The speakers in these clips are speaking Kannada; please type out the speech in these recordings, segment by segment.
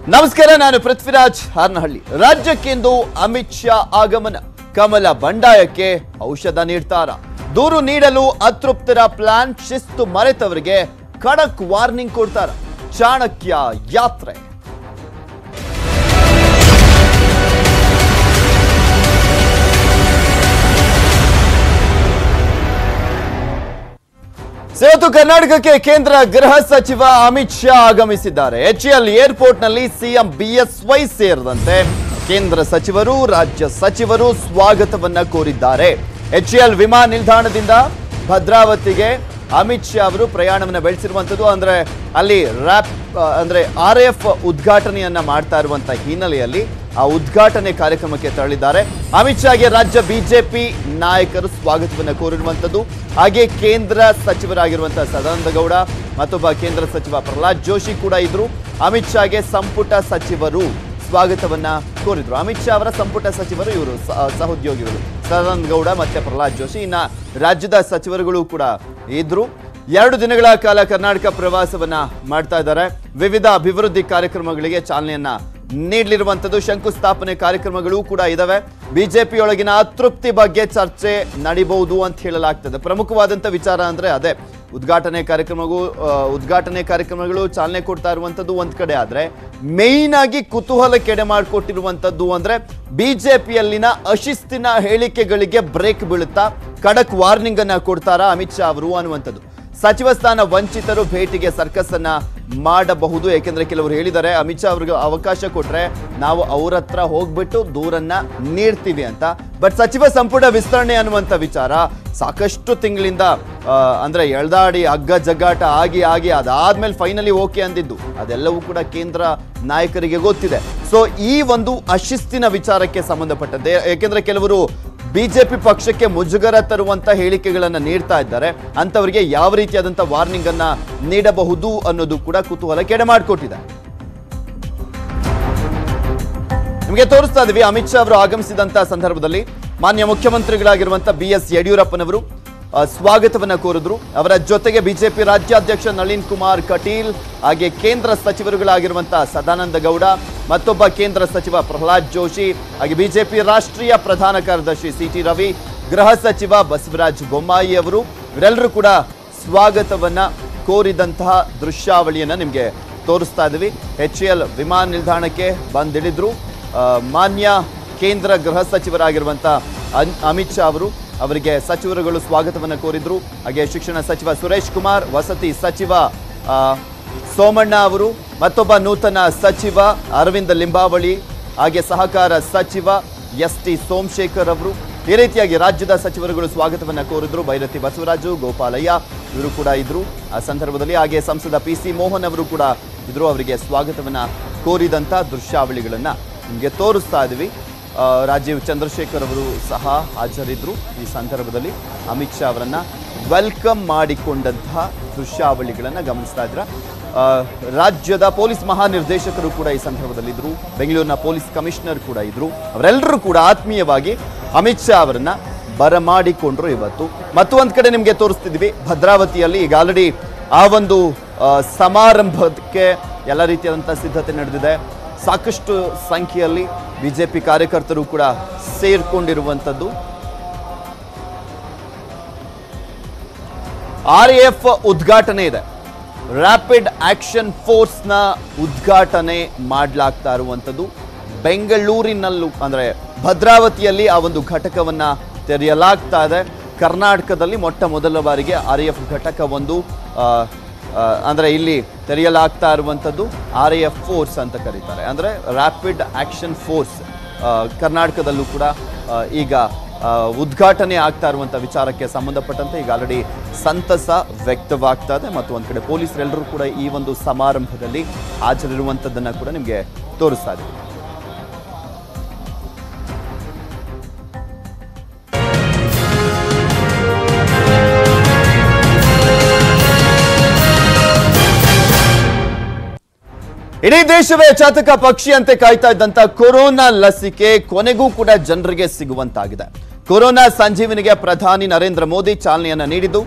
ನಮಸ್ಕಾರ ನಾನು ಪೃಥ್ವಿರಾಜ್ ಹಾರ್ನಹಳ್ಳಿ ರಾಜ್ಯಕ್ಕಿಂದು ಅಮಿತ್ ಶಾ ಆಗಮನ ಕಮಲ ಬಂಡಾಯಕ್ಕೆ ಔಷಧ ನೀಡ್ತಾರ ದೂರು ನೀಡಲು ಅತೃಪ್ತರ ಪ್ಲಾನ್ ಶಿಸ್ತು ಮರೆತವರಿಗೆ ಖಡಕ್ ವಾರ್ನಿಂಗ್ ಕೊಡ್ತಾರ ಚಾಣಕ್ಯ ಯಾತ್ರೆ ಇವತ್ತು ಕರ್ನಾಟಕಕ್ಕೆ ಕೇಂದ್ರ ಗೃಹ ಸಚಿವ ಅಮಿತ್ ಶಾ ಆಗಮಿಸಿದ್ದಾರೆ ಎಚ್ಎಲ್ ಏರ್ಪೋರ್ಟ್ ನಲ್ಲಿ ಸಿಎಂ ಬಿಎಸ್ವೈ ಸೇರಿದಂತೆ ಕೇಂದ್ರ ಸಚಿವರು ರಾಜ್ಯ ಸಚಿವರು ಸ್ವಾಗತವನ್ನ ಕೋರಿದ್ದಾರೆ ಎಚ್ಎಲ್ ವಿಮಾನ ನಿಲ್ದಾಣದಿಂದ ಭದ್ರಾವತಿಗೆ ಅಮಿತ್ ಶಾ ಅವರು ಪ್ರಯಾಣವನ್ನ ಬೆಳೆಸಿರುವಂತದ್ದು ಅಂದ್ರೆ ಅಲ್ಲಿ ರ್ಯಾಪ್ ಅಂದ್ರೆ ಆರ್ ಎಫ್ ಉದ್ಘಾಟನೆಯನ್ನ ಮಾಡ್ತಾ ಇರುವಂತ ಹಿನ್ನೆಲೆಯಲ್ಲಿ ಆ ಉದ್ಘಾಟನೆ ಕಾರ್ಯಕ್ರಮಕ್ಕೆ ತೆರಳಿದ್ದಾರೆ ಅಮಿತ್ ಶಾಗೆ ರಾಜ್ಯ ಬಿಜೆಪಿ ನಾಯಕರು ಸ್ವಾಗತವನ್ನ ಕೋರಿರುವಂತದ್ದು ಹಾಗೆ ಕೇಂದ್ರ ಸಚಿವರಾಗಿರುವಂತಹ ಸದಾನಂದ ಗೌಡ ಮತ್ತೊಬ್ಬ ಕೇಂದ್ರ ಸಚಿವ ಪ್ರಹ್ಲಾದ್ ಜೋಶಿ ಕೂಡ ಇದ್ರು ಅಮಿತ್ ಶಾಗೆ ಸಂಪುಟ ಸಚಿವರು ಸ್ವಾಗತವನ್ನ ಕೋರಿದ್ರು ಅಮಿತ್ ಶಾ ಅವರ ಸಂಪುಟ ಸಚಿವರು ಇವರು ಸ- ಸಹೋದ್ಯೋಗಿಗಳು ಸದಾನಂದ ಗೌಡ ಮತ್ತೆ ಪ್ರಹ್ಲಾದ್ ಜೋಶಿ ಇನ್ನ ರಾಜ್ಯದ ಸಚಿವರುಗಳು ಕೂಡ ಇದ್ರು ಎರಡು ದಿನಗಳ ಕಾಲ ಕರ್ನಾಟಕ ಪ್ರವಾಸವನ್ನ ಮಾಡ್ತಾ ಇದ್ದಾರೆ ವಿವಿಧ ಅಭಿವೃದ್ಧಿ ಕಾರ್ಯಕ್ರಮಗಳಿಗೆ ಚಾಲನೆಯನ್ನ ನೀಡಲಿರುವಂತದ್ದು ಶಂಕುಸ್ಥಾಪನೆ ಕಾರ್ಯಕ್ರಮಗಳು ಕೂಡ ಇದಾವೆ ಬಿಜೆಪಿಯೊಳಗಿನ ಅತೃಪ್ತಿ ಬಗ್ಗೆ ಚರ್ಚೆ ನಡಿಬಹುದು ಅಂತ ಹೇಳಲಾಗ್ತದೆ ಪ್ರಮುಖವಾದಂತ ವಿಚಾರ ಅಂದ್ರೆ ಅದೇ ಉದ್ಘಾಟನೆ ಕಾರ್ಯಕ್ರಮಗಳು ಆ, ಉದ್ಘಾಟನೆ ಕಾರ್ಯಕ್ರಮಗಳು ಚಾಲನೆ ಕೊಡ್ತಾ ಇರುವಂತದ್ದು ಒಂದ್ ಕಡೆ ಆದ್ರೆ ಮೇಯ್ನ್ ಆಗಿ ಕುತೂಹಲ ಕೆಡೆ ಮಾಡಿಕೊಟ್ಟಿರುವಂತದ್ದು ಅಂದ್ರೆ ಬಿಜೆಪಿಯಲ್ಲಿನ ಅಶಿಸ್ತಿನ ಹೇಳಿಕೆಗಳಿಗೆ ಬ್ರೇಕ್ ಬೀಳುತ್ತಾ ಖಡಕ್ ವಾರ್ನಿಂಗ್ ಅನ್ನ ಕೊಡ್ತಾರಾ ಅಮಿತ್ ಶಾ ಅವರು ಅನ್ನುವಂಥದ್ದು ಸಚಿವ ಸ್ಥಾನ ವಂಚಿತರು ಭೇಟಿಗೆ ಸರ್ಕಸ್ ಅನ್ನ ಮಾಡಬಹುದು ಯಾಕೆಂದ್ರೆ ಕೆಲವರು ಹೇಳಿದ್ದಾರೆ ಅಮಿತ್ ಶಾ ಅವ್ರಿಗೆ ಅವಕಾಶ ಕೊಟ್ರೆ ನಾವು ಅವ್ರ ಹತ್ರ ಹೋಗ್ಬಿಟ್ಟು ದೂರನ್ನ ನೀಡ್ತೀವಿ ಅಂತ ಬಟ್ ಸಚಿವ ಸಂಪುಟ ವಿಸ್ತರಣೆ ಅನ್ನುವಂಥ ವಿಚಾರ ಸಾಕಷ್ಟು ತಿಂಗಳಿಂದ ಆ, ಅಂದ್ರೆ ಎಳ್ದಾಡಿ ಹಗ್ಗ ಜಗ್ಗಾಟ ಆಗಿ ಆಗಿ ಅದಾದ್ಮೇಲೆ ಫೈನಲಿ ಓಕೆ ಅಂದಿದ್ದು ಅದೆಲ್ಲವೂ ಕೂಡ ಕೇಂದ್ರ ನಾಯಕರಿಗೆ ಗೊತ್ತಿದೆ ಸೊ ಈ ಒಂದು ಅಶಿಸ್ತಿನ ವಿಚಾರಕ್ಕೆ ಸಂಬಂಧಪಟ್ಟಂತೆ ಯಾಕೆಂದ್ರೆ ಕೆಲವರು ಬಿಜೆಪಿ ಪಕ್ಷಕ್ಕೆ ಮುಜುಗರ ತರುವಂತ ಹೇಳಿಕೆಗಳನ್ನ ನೀಡ್ತಾ ಇದ್ದಾರೆ ಅಂತವರಿಗೆ ಯಾವ ರೀತಿಯಾದಂತ ವಾರ್ನಿಂಗ್ ಅನ್ನ ನೀಡಬಹುದು ಅನ್ನೋದು ಕೂಡ ಕುತೂಹಲ ಕೆಡೆ ಮಾಡಿಕೊಟ್ಟಿದೆ ನಿಮಗೆ ತೋರಿಸ್ತಾ ಇದೀವಿ ಅಮಿತ್ ಶಾ ಅವರು ಆಗಮಿಸಿದಂತ ಸಂದರ್ಭದಲ್ಲಿ ಮಾನ್ಯ ಮುಖ್ಯಮಂತ್ರಿಗಳಾಗಿರುವಂತ ಬಿ ಎಸ್ ಯಡಿಯೂರಪ್ಪನವರು ಆ, ಸ್ವಾಗತವನ್ನ ಕೋರಿದ್ರು ಅವರ ಜೊತೆಗೆ ಬಿಜೆಪಿ ರಾಜ್ಯಾಧ್ಯಕ್ಷ ನಳಿನ್ ಕುಮಾರ್ ಕಟೀಲ್ ಹಾಗೆ ಕೇಂದ್ರ ಸಚಿವರುಗಳಾಗಿರುವಂತಹ ಸದಾನಂದ ಗೌಡ ಮತ್ತೊಬ್ಬ ಕೇಂದ್ರ ಸಚಿವ ಪ್ರಹ್ಲಾದ್ ಜೋಶಿ ಹಾಗೆ ಬಿಜೆಪಿ ರಾಷ್ಟ್ರೀಯ ಪ್ರಧಾನ ಕಾರ್ಯದರ್ಶಿ ಸಿ ಟಿ ರವಿ ಗೃಹ ಸಚಿವ ಬಸವರಾಜ ಬೊಮ್ಮಾಯಿ ಅವರು ಇವರೆಲ್ಲರೂ ಕೂಡ ಸ್ವಾಗತವನ್ನ ಕೋರಿದಂತಹ ದೃಶ್ಯಾವಳಿಯನ್ನ ನಿಮಗೆ ತೋರಿಸ್ತಾ ಇದ್ದೀವಿ ಎಚ್ ಎಲ್ ವಿಮಾನ ನಿಲ್ದಾಣಕ್ಕೆ ಬಂದಿಳಿದ್ರು ಆ, ಮಾನ್ಯ ಕೇಂದ್ರ ಗೃಹ ಸಚಿವರಾಗಿರುವಂಥ ಅನ್- ಅಮಿತ್ ಶಾ ಅವರು ಅವರಿಗೆ ಸಚಿವರುಗಳು ಸ್ವಾಗತವನ್ನು ಕೋರಿದ್ರು ಹಾಗೆ ಶಿಕ್ಷಣ ಸಚಿವ ಸುರೇಶ್ ಕುಮಾರ್ ವಸತಿ ಸಚಿವ ಆ, ಸೋಮಣ್ಣ ಅವರು ಮತ್ತೊಬ್ಬ ನೂತನ ಸಚಿವ ಅರವಿಂದ ಲಿಂಬಾವಳಿ ಹಾಗೆ ಸಹಕಾರ ಸಚಿವ ಎಸ್ ಟಿ ಸೋಮಶೇಖರ್ ಅವರು ಈ ರೀತಿಯಾಗಿ ರಾಜ್ಯದ ಸಚಿವರುಗಳು ಸ್ವಾಗತವನ್ನ ಕೋರಿದ್ರು ಭೈರತಿ ಬಸವರಾಜು ಗೋಪಾಲಯ್ಯ ಇವರು ಕೂಡ ಇದ್ರು ಆ ಸಂದರ್ಭದಲ್ಲಿ ಹಾಗೆ ಸಂಸದ ಪಿ ಸಿ ಮೋಹನ್ ಅವರು ಕೂಡ ಇದ್ರು ಅವರಿಗೆ ಸ್ವಾಗತವನ್ನ ಕೋರಿದಂತ ದೃಶ್ಯಾವಳಿಗಳನ್ನ ನಿಮಗೆ ತೋರಿಸ್ತಾ ಇದ್ವಿ ಆ, ರಾಜೀವ್ ಚಂದ್ರಶೇಖರ್ ಅವರು ಸಹ ಹಾಜರಿದ್ರು ಈ ಸಂದರ್ಭದಲ್ಲಿ ಅಮಿತ್ ಶಾ ಅವರನ್ನ ವೆಲ್ಕಮ್ ಮಾಡಿಕೊಂಡಂತಹ ದೃಶ್ಯಾವಳಿಗಳನ್ನ ಗಮನಿಸ್ತಾ ಇದ್ರ ಆ, ರಾಜ್ಯದ ಪೊಲೀಸ್ ಮಹಾನಿರ್ದೇಶಕರು ಕೂಡ ಈ ಸಂದರ್ಭದಲ್ಲಿ ಇದ್ರು ಬೆಂಗಳೂರಿನ ಪೊಲೀಸ್ ಕಮಿಷನರ್ ಕೂಡ ಇದ್ರು ಅವರೆಲ್ಲರೂ ಕೂಡ ಆತ್ಮೀಯವಾಗಿ ಅಮಿತ್ ಶಾ ಅವರನ್ನ ಬರಮಾಡಿಕೊಂಡ್ರು ಇವತ್ತು ಮತ್ತು ಒಂದ್ ಕಡೆ ನಿಮಗೆ ತೋರಿಸ್ತಿದ್ವಿ ಭದ್ರಾವತಿಯಲ್ಲಿ ಈಗ ಆಲ್ರೆಡಿ ಆ ಒಂದು ಆ, ಸಮಾರಂಭಕ್ಕೆ ಎಲ್ಲ ರೀತಿಯಾದಂಥ ಸಿದ್ಧತೆ ನಡೆದಿದೆ ಸಾಕಷ್ಟು ಸಂಖ್ಯೆಯಲ್ಲಿ ಬಿಜೆಪಿ ಕಾರ್ಯಕರ್ತರು ಕೂಡ ಸೇರ್ಕೊಂಡಿರುವಂಥದ್ದು ಆರ್ ಎಫ್ ಉದ್ಘಾಟನೆ ಇದೆ ರ್ಯಾಪಿಡ್ ಆಕ್ಷನ್ ಫೋರ್ಸ್ನ ಉದ್ಘಾಟನೆ ಮಾಡಲಾಗ್ತಾ ಇರುವಂಥದ್ದು ಬೆಂಗಳೂರಿನಲ್ಲೂ ಅಂದರೆ ಭದ್ರಾವತಿಯಲ್ಲಿ ಆ ಒಂದು ಘಟಕವನ್ನ ತೆರೆಯಲಾಗ್ತಾ ಇದೆ ಕರ್ನಾಟಕದಲ್ಲಿ ಮೊಟ್ಟ ಮೊದಲ ಬಾರಿಗೆ ಆರ್ ಎಫ್ ಘಟಕ ಒಂದು ಆ, ಆ, ಅಂದ್ರೆ ಇಲ್ಲಿ ತೆರೆಯಲಾಗ್ತಾ ಇರುವಂಥದ್ದು ಆರ್ ಎಫ್ ಫೋರ್ಸ್ ಅಂತ ಕರೀತಾರೆ ಅಂದ್ರೆ ರ್ಯಾಪಿಡ್ ಆಕ್ಷನ್ ಫೋರ್ಸ್ ಕರ್ನಾಟಕದಲ್ಲೂ ಕೂಡ ಆ, ಈಗ ಆ, ಉದ್ಘಾಟನೆ ಆಗ್ತಾ ಇರುವಂಥ ವಿಚಾರಕ್ಕೆ ಸಂಬಂಧಪಟ್ಟಂತೆ ಈಗ ಆಲ್ರೆಡಿ ಸಂತಸ ವ್ಯಕ್ತವಾಗ್ತಾ ಇದೆ ಮತ್ತು ಒಂದು ಕಡೆ ಪೊಲೀಸರೆಲ್ಲರೂ ಕೂಡ ಈ ಒಂದು ಸಮಾರಂಭದಲ್ಲಿ ಹಾಜರಿರುವಂಥದ್ದನ್ನು ಕೂಡ ನಿಮಗೆ ತೋರಿಸ್ತಾ ಇದೆ ಇಡೀ ದೇಶವೇ ಚಾತಕ ಪಕ್ಷಿಯಂತೆ ಕಾಯ್ತಾ ಇದ್ದಂತ ಕೊರೋನಾ ಲಸಿಕೆ ಕೊನೆಗೂ ಕೂಡ ಜನರಿಗೆ ಸಿಗುವಂತಾಗಿದೆ ಕೊರೋನಾ ಸಂಜೀವನಿಗೆ ಪ್ರಧಾನಿ ನರೇಂದ್ರ ಮೋದಿ ಚಾಲನೆಯನ್ನ ನೀಡಿದ್ದು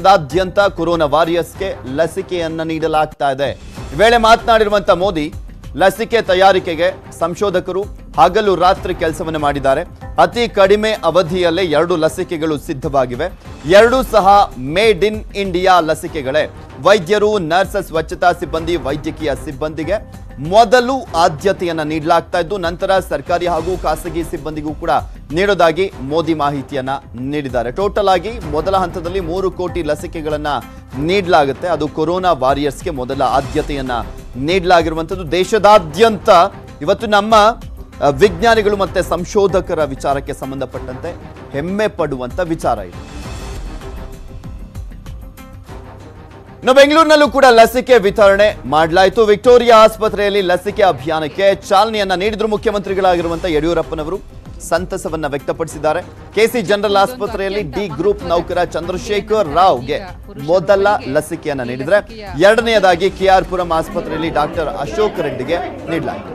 ದೇಶದಾದ್ಯಂತ ಕೊರೋನಾ ವಾರಿಯರ್ಸ್ಗೆ ಲಸಿಕೆಯನ್ನ ನೀಡಲಾಗ್ತಾ ಇದೆ ಈ ವೇಳೆ ಮಾತನಾಡಿರುವಂತ ಮೋದಿ ಲಸಿಕೆ ತಯಾರಿಕೆಗೆ ಸಂಶೋಧಕರು ಹಗಲು ರಾತ್ರಿ ಕೆಲಸವನ್ನು ಮಾಡಿದ್ದಾರೆ ಅತಿ ಕಡಿಮೆ ಅವಧಿಯಲ್ಲೇ ಎರಡು ಲಸಿಕೆಗಳು ಸಿದ್ಧವಾಗಿವೆ ಎರಡೂ ಸಹ ಮೇಡ್ ಇನ್ ಇಂಡಿಯಾ ಲಸಿಕೆಗಳೇ ವೈದ್ಯರು ನರ್ಸಸ್ ಸ್ವಚ್ಛತಾ ಸಿಬ್ಬಂದಿ ವೈದ್ಯಕೀಯ ಸಿಬ್ಬಂದಿಗೆ ಮೊದಲು ಆದ್ಯತೆಯನ್ನ ನೀಡಲಾಗ್ತಾ ಇದ್ದು ನಂತರ ಸರ್ಕಾರಿ ಹಾಗೂ ಖಾಸಗಿ ಸಿಬ್ಬಂದಿಗೂ ಕೂಡ ನೀಡೋದಾಗಿ ಮೋದಿ ಮಾಹಿತಿಯನ್ನ ನೀಡಿದ್ದಾರೆ ಟೋಟಲ್ ಆಗಿ ಮೊದಲ ಹಂತದಲ್ಲಿ ಮೂರು ಕೋಟಿ ಲಸಿಕೆಗಳನ್ನ ನೀಡಲಾಗುತ್ತೆ ಅದು ಕೊರೋನಾ ವಾರಿಯರ್ಸ್ಗೆ ಮೊದಲ ಆದ್ಯತೆಯನ್ನ ನೀಡಲಾಗಿರುವಂಥದ್ದು ದೇಶದಾದ್ಯಂತ ಇವತ್ತು ನಮ್ಮ ಅ, ವಿಜ್ಞಾನಿಗಳು ಮತ್ತೆ ಸಂಶೋಧಕರ ವಿಚಾರಕ್ಕೆ ಸಂಬಂಧಪಟ್ಟಂತೆ ಹೆಮ್ಮೆ ಪಡುವಂತ ವಿಚಾರ ಇದು ಇನ್ನು ಬೆಂಗಳೂರಿನಲ್ಲೂ ಕೂಡ ಲಸಿಕೆ ವಿತರಣೆ ಮಾಡಲಾಯಿತು ವಿಕ್ಟೋರಿಯಾ ಆಸ್ಪತ್ರೆಯಲ್ಲಿ ಲಸಿಕೆ ಅಭಿಯಾನಕ್ಕೆ ಚಾಲನೆಯನ್ನ ನೀಡಿದ್ರು ಮುಖ್ಯಮಂತ್ರಿಗಳಾಗಿರುವಂತಹ ಯಡಿಯೂರಪ್ಪನವರು ಸಂತಸವನ್ನ ವ್ಯಕ್ತಪಡಿಸಿದ್ದಾರೆ ಕೆಸಿ ಜನರಲ್ ಆಸ್ಪತ್ರೆಯಲ್ಲಿ ಡಿ ಗ್ರೂಪ್ ನೌಕರ ಚಂದ್ರಶೇಖರ್ ರಾವ್ಗೆ ಮೊದಲ ಲಸಿಕೆಯನ್ನ ನೀಡಿದ್ರೆ ಎರಡನೆಯದಾಗಿ ಕೆಆರ್ ಪುರಂ ಆಸ್ಪತ್ರೆಯಲ್ಲಿ ಡಾಕ್ಟರ್ ಅಶೋಕ್ ರೆಡ್ಡಿಗೆ ನೀಡಲಾಯಿತು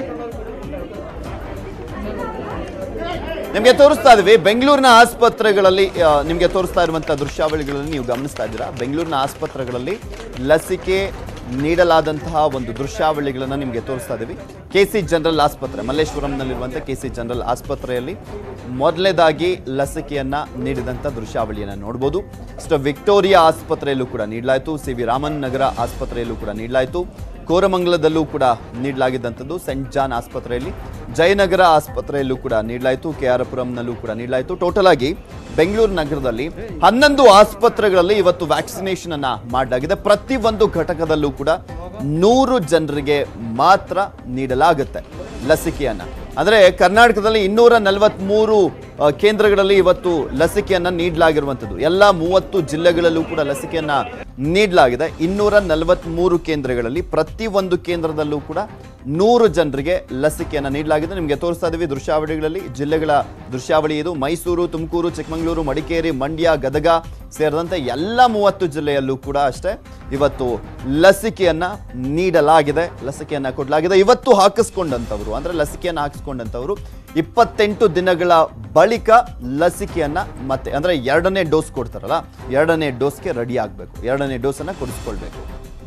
ನಿಮಗೆ ತೋರಿಸ್ತಾ ಇದೀವಿ ಬೆಂಗಳೂರಿನ ಆಸ್ಪತ್ರೆಗಳಲ್ಲಿ ಆ, ನಿಮಗೆ ತೋರಿಸ್ತಾ ಇರುವಂತಹ ದೃಶ್ಯಾವಳಿಗಳಲ್ಲಿ ನೀವು ಗಮನಿಸ್ತಾ ಇದ್ದೀರಾ ಬೆಂಗಳೂರಿನ ಆಸ್ಪತ್ರೆಗಳಲ್ಲಿ ಲಸಿಕೆ ನೀಡಲಾದಂತಹ ಒಂದು ದೃಶ್ಯಾವಳಿಗಳನ್ನು ನಿಮಗೆ ತೋರಿಸ್ತಾ ಇದ್ದೀವಿ ಕೆ ಸಿ ಜನರಲ್ ಆಸ್ಪತ್ರೆ ಮಲ್ಲೇಶ್ವರಂನಲ್ಲಿರುವಂಥ ಕೆ ಸಿ ಜನರಲ್ ಆಸ್ಪತ್ರೆಯಲ್ಲಿ ಮೊದಲನೇದಾಗಿ ಲಸಿಕೆಯನ್ನ ನೀಡಿದಂಥ ದೃಶ್ಯಾವಳಿಯನ್ನು ನೋಡ್ಬೋದು ಇಷ್ಟು ವಿಕ್ಟೋರಿಯಾ ಆಸ್ಪತ್ರೆಯಲ್ಲೂ ಕೂಡ ನೀಡಲಾಯಿತು ಸಿ ವಿ ರಾಮನ್ ನಗರ ಆಸ್ಪತ್ರೆಯಲ್ಲೂ ಕೂಡ ನೀಡಲಾಯಿತು ಕೋರಮಂಗಲದಲ್ಲೂ ಕೂಡ ನೀಡಲಾಗಿದ್ದಂಥದ್ದು ಸೆಂಟ್ ಜಾನ್ ಆಸ್ಪತ್ರೆಯಲ್ಲಿ ಜಯನಗರ ಆಸ್ಪತ್ರೆಯಲ್ಲೂ ಕೂಡ ನೀಡಲಾಯಿತು ಕೆ ಆರ್ ಪುರಂನಲ್ಲೂ ಕೂಡ ನೀಡಲಾಯಿತು ಟೋಟಲ್ ಆಗಿ ಬೆಂಗಳೂರು ನಗರದಲ್ಲಿ ಹನ್ನೊಂದು ಆಸ್ಪತ್ರೆಗಳಲ್ಲಿ ಇವತ್ತು ವ್ಯಾಕ್ಸಿನೇಷನ್ ಅನ್ನ ಮಾಡಲಾಗಿದೆ ಪ್ರತಿ ಒಂದು ಘಟಕದಲ್ಲೂ ಕೂಡ ನೂರು ಜನರಿಗೆ ಮಾತ್ರ ನೀಡಲಾಗುತ್ತೆ ಲಸಿಕೆಯನ್ನ ಅಂದ್ರೆ ಕರ್ನಾಟಕದಲ್ಲಿ ಇನ್ನೂರ ನಲವತ್ಮೂರು ಆ, ಕೇಂದ್ರಗಳಲ್ಲಿ ಇವತ್ತು ಲಸಿಕೆಯನ್ನ ನೀಡಲಾಗಿರುವಂಥದ್ದು ಎಲ್ಲ ಮೂವತ್ತು ಜಿಲ್ಲೆಗಳಲ್ಲೂ ಕೂಡ ಲಸಿಕೆಯನ್ನ ನೀಡಲಾಗಿದೆ ಇನ್ನೂರ ನಲವತ್ಮೂರು ಕೇಂದ್ರಗಳಲ್ಲಿ ಪ್ರತಿ ಒಂದು ಕೇಂದ್ರದಲ್ಲೂ ಕೂಡ ನೂರು ಜನರಿಗೆ ಲಸಿಕೆಯನ್ನ ನೀಡಲಾಗಿದೆ ನಿಮಗೆ ತೋರಿಸ್ತಾ ಇದೀವಿ ದೃಶ್ಯಾವಳಿಗಳಲ್ಲಿ ಜಿಲ್ಲೆಗಳ ದೃಶ್ಯಾವಳಿ ಇದು ಮೈಸೂರು ತುಮಕೂರು ಚಿಕ್ಕಮಗಳೂರು ಮಡಿಕೇರಿ ಮಂಡ್ಯ ಗದಗ ಸೇರಿದಂತೆ ಎಲ್ಲ ಮೂವತ್ತು ಜಿಲ್ಲೆಯಲ್ಲೂ ಕೂಡ ಅಷ್ಟೇ ಇವತ್ತು ಲಸಿಕೆಯನ್ನ ನೀಡಲಾಗಿದೆ ಲಸಿಕೆಯನ್ನ ಕೊಡಲಾಗಿದೆ ಇವತ್ತು ಹಾಕಿಸ್ಕೊಂಡಂಥವ್ರು ಅಂದ್ರೆ ಲಸಿಕೆಯನ್ನ ಹಾಕಿಸ್ಕೊಂಡಂಥವ್ರು ಇಪ್ಪತ್ತೆಂಟು ದಿನಗಳ ಬಳಿಕ ಲಸಿಕೆಯನ್ನ ಮತ್ತೆ ಅಂದ್ರೆ ಎರಡನೇ ಡೋಸ್ ಕೊಡ್ತಾರಲ್ಲ ಎರಡನೇ ಡೋಸ್ಗೆ ರೆಡಿ ಆಗಬೇಕು ಎರಡನೇ ಡೋಸನ್ನ ಕೊಡಿಸ್ಕೊಳ್ಬೇಕು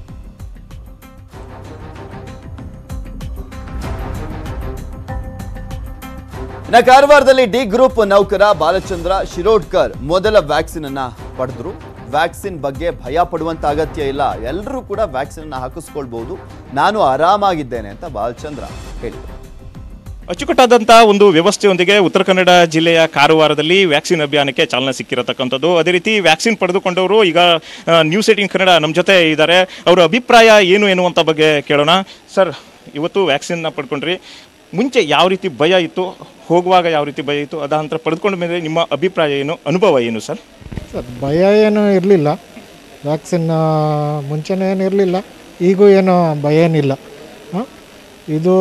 ಇನ್ನು ಕಾರವಾರದಲ್ಲಿ ಡಿ ಗ್ರೂಪ್ ನೌಕರ ಬಾಲಚಂದ್ರ ಶಿರೋಡ್ಕರ್ ಮೊದಲ ವ್ಯಾಕ್ಸಿನ್ ಅನ್ನ ಪಡೆದ್ರು ವ್ಯಾಕ್ಸಿನ್ ಬಗ್ಗೆ ಭಯ ಪಡುವಂತ ಅಗತ್ಯ ಇಲ್ಲ ಎಲ್ಲರೂ ಕೂಡ ವ್ಯಾಕ್ಸಿನ್ ಅನ್ನ ಹಾಕಿಸ್ಕೊಳ್ಬಹುದು ನಾನು ಆರಾಮಾಗಿದ್ದೇನೆ ಅಂತ ಬಾಲಚಂದ್ರ ಹೇಳಿದರು ಅಚ್ಚುಕಟ್ಟಾದಂಥ ಒಂದು ವ್ಯವಸ್ಥೆಯೊಂದಿಗೆ ಉತ್ತರ ಕನ್ನಡ ಜಿಲ್ಲೆಯ ಕಾರವಾರದಲ್ಲಿ ವ್ಯಾಕ್ಸಿನ್ ಅಭಿಯಾನಕ್ಕೆ ಚಾಲನೆ ಸಿಕ್ಕಿರತಕ್ಕಂಥದ್ದು ಅದೇ ರೀತಿ ವ್ಯಾಕ್ಸಿನ್ ಪಡೆದುಕೊಂಡವರು ಈಗ ಆ, ನ್ಯೂಸ್ ಏಟಿನ್ ಕನ್ನಡ ನಮ್ಮ ಜೊತೆ ಇದ್ದಾರೆ ಅವರ ಅಭಿಪ್ರಾಯ ಏನು ಎನ್ನುವಂಥ ಬಗ್ಗೆ ಕೇಳೋಣ ಸರ್ ಇವತ್ತು ವ್ಯಾಕ್ಸಿನ್ನ ಪಡ್ಕೊಂಡ್ರಿ ಮುಂಚೆ ಯಾವ ರೀತಿ ಭಯ ಇತ್ತು ಹೋಗುವಾಗ ಯಾವ ರೀತಿ ಭಯ ಇತ್ತು ಅದ ನಂತರ ಪಡೆದುಕೊಂಡ ಮೇಲೆ ನಿಮ್ಮ ಅಭಿಪ್ರಾಯ ಏನು ಅನುಭವ ಏನು ಸರ್ ಸರ್ ಭಯ ಏನು ಇರಲಿಲ್ಲ ವ್ಯಾಕ್ಸಿನ್ ಮುಂಚೆನೇ ಏನು ಇರಲಿಲ್ಲ ಈಗೂ ಏನು ಭಯ ಏನಿಲ್ಲ ಹಾಂ ಇದು